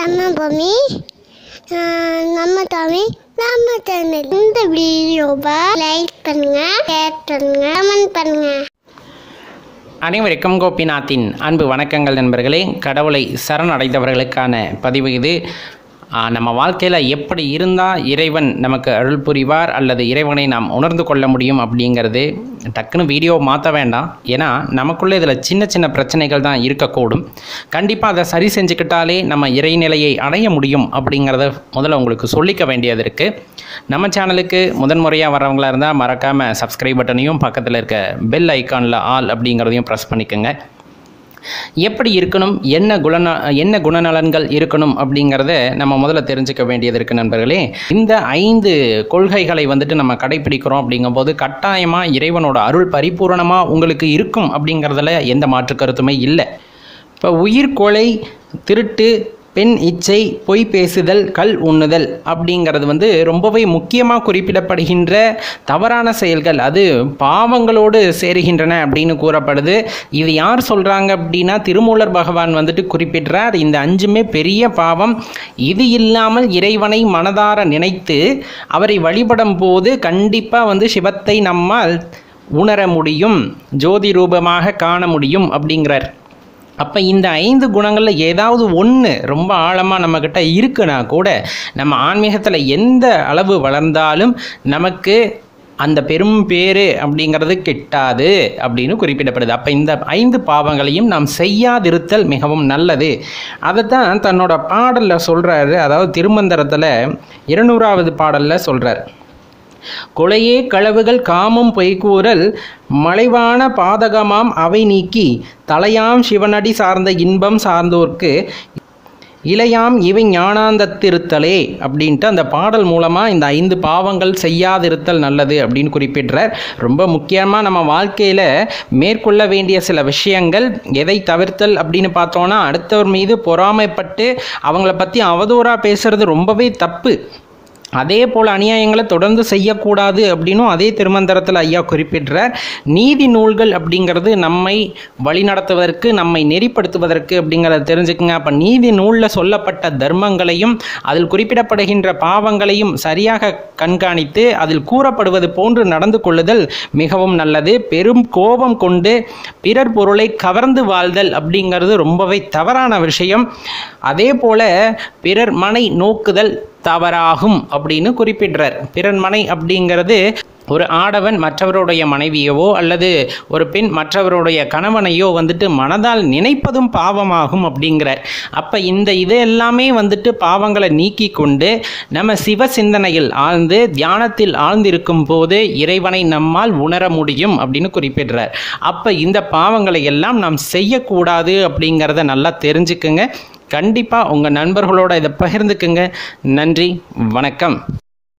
நம்ம பூமி ஆஹ் நம்ம தமிழ் நம்ம சேனல் இந்த வீடியோவை லைக் பண்ணுங்க ஷேர் பண்ணுங்க கமெண்ட் பண்ணுங்க அனைவருக்கும் கோபிநாத்தின் அன்பு வணக்கங்கள் நண்பர்களே கடவுளை சரணடைந்தவர்களுக்கான பதிவு இது ஆ, நம்ம வாழ்க்கையில் எப்படி இருந்தால் இறைவன் நமக்கு அருள் புரிவார் அல்லது இறைவனை நாம் உணர்ந்து கொள்ள முடியும் அப்படிங்கிறது டக்குன்னு வீடியோ மாற்ற வேண்டாம் ஏன்னா நமக்குள்ளே இதில் சின்ன சின்ன பிரச்சனைகள் தான் இருக்கக்கூடும் கண்டிப்பாக அதை சரி செஞ்சுக்கிட்டாலே நம்ம இறைநிலையை அடைய முடியும் அப்படிங்கிறத முதல்ல உங்களுக்கு சொல்லிக்க வேண்டியது இருக்குது நம்ம சேனலுக்கு முதன்முறையாக வரவங்களா இருந்தால் மறக்காமல் சப்ஸ்கிரைப் பட்டனையும் பக்கத்தில் இருக்க பெல் ஐக்கானில் ஆல் அப்படிங்கிறதையும் ப்ரெஸ் பண்ணிக்கோங்க எப்படி இருக்கணும் என்ன குணந என்ன குணநலன்கள் இருக்கணும் அப்படிங்கிறத நம்ம முதல்ல தெரிஞ்சுக்க வேண்டியது இருக்குது நண்பர்களே இந்த ஐந்து கொள்கைகளை வந்துட்டு நம்ம கடைப்பிடிக்கிறோம் அப்படிங்கும்போது கட்டாயமாக இறைவனோட அருள் பரிபூரணமாக உங்களுக்கு இருக்கும் அப்படிங்கிறதுல எந்த மாற்று கருத்துமே இல்லை இப்போ உயிர் கொலை திருட்டு பெண் இச்சை பொய் பேசுதல் கல் உண்ணுதல் அப்படிங்கிறது வந்து ரொம்பவே முக்கியமாக குறிப்பிடப்படுகின்ற தவறான செயல்கள் அது பாவங்களோடு சேருகின்றன அப்படின்னு கூறப்படுது இது யார் சொல்கிறாங்க அப்படின்னா திருமூலர் பகவான் வந்துட்டு குறிப்பிடுறார் இந்த அஞ்சுமே பெரிய பாவம் இது இல்லாமல் இறைவனை மனதார நினைத்து அவரை வழிபடும் போது கண்டிப்பாக வந்து சிவத்தை நம்மால் உணர முடியும் ஜோதி ரூபமாக காண முடியும் அப்படிங்கிறார் அப்போ இந்த ஐந்து குணங்களில் ஏதாவது ஒன்று ரொம்ப ஆழமாக நம்மக்கிட்ட இருக்குன்னா கூட நம்ம ஆன்மீகத்தில் எந்த அளவு வளர்ந்தாலும் நமக்கு அந்த பெரும் பேரு அப்படிங்கிறது கிட்டாது அப்படின்னு குறிப்பிடப்படுது அப்போ இந்த ஐந்து பாவங்களையும் நாம் செய்யாதிருத்தல் மிகவும் நல்லது அதை தான் தன்னோட பாடலில் சொல்கிறாரு அதாவது திருமந்திரத்தில் இருநூறாவது பாடலில் சொல்கிறார் கொலையே களவுகள் காமம் பொய்கூறல் மலைவான பாதகமாம் அவை நீக்கி தலையாம் சிவனடி சார்ந்த இன்பம் சார்ந்தோர்க்கு இளையாம் இவை ஞானாந்தத்திருத்தலே அப்படின்ட்டு அந்த பாடல் மூலமாக இந்த ஐந்து பாவங்கள் செய்யாதிருத்தல் நல்லது அப்படின்னு குறிப்பிடுறார் ரொம்ப முக்கியமாக நம்ம வாழ்க்கையில் மேற்கொள்ள வேண்டிய சில விஷயங்கள் எதை தவிர்த்தல் அப்படின்னு பார்த்தோன்னா அடுத்தவர் மீது பொறாமைப்பட்டு அவங்கள பற்றி அவதூறாக பேசுறது ரொம்பவே தப்பு அதே போல் அநியாயங்களை தொடர்ந்து செய்யக்கூடாது அப்படின்னும் அதே திருமந்திரத்தில் ஐயா குறிப்பிடுறார் நீதி நூல்கள் அப்படிங்கிறது நம்மை வழிநடத்துவதற்கு நம்மை நெறிப்படுத்துவதற்கு அப்படிங்கிறத தெரிஞ்சுக்குங்க அப்போ நீதி நூலில் சொல்லப்பட்ட தர்மங்களையும் அதில் குறிப்பிடப்படுகின்ற பாவங்களையும் சரியாக கண்காணித்து அதில் கூறப்படுவது போன்று நடந்து கொள்ளுதல் மிகவும் நல்லது பெரும் கோபம் கொண்டு பிறர் பொருளை கவர்ந்து வாழ்தல் அப்படிங்கிறது ரொம்பவே தவறான விஷயம் அதே போல பிறர் மனை நோக்குதல் தவறாகும் அப்படின்னு குறிப்பிடுறார் பிறன் மனை அப்படிங்கிறது ஒரு ஆடவன் மற்றவருடைய மனைவியவோ அல்லது ஒரு பெண் மற்றவருடைய கணவனையோ வந்துட்டு மனதால் நினைப்பதும் பாவமாகும் அப்படிங்கிறார் அப்போ இந்த இது எல்லாமே வந்துட்டு பாவங்களை நீக்கி கொண்டு நம்ம சிவ சிந்தனையில் ஆழ்ந்து தியானத்தில் ஆழ்ந்திருக்கும் போது இறைவனை நம்மால் உணர முடியும் அப்படின்னு குறிப்பிடுறார் அப்போ இந்த பாவங்களை எல்லாம் நாம் செய்யக்கூடாது அப்படிங்கிறத நல்லா தெரிஞ்சுக்குங்க கண்டிப்பாக உங்கள் நண்பர்களோட இதை பகிர்ந்துக்குங்க நன்றி வணக்கம்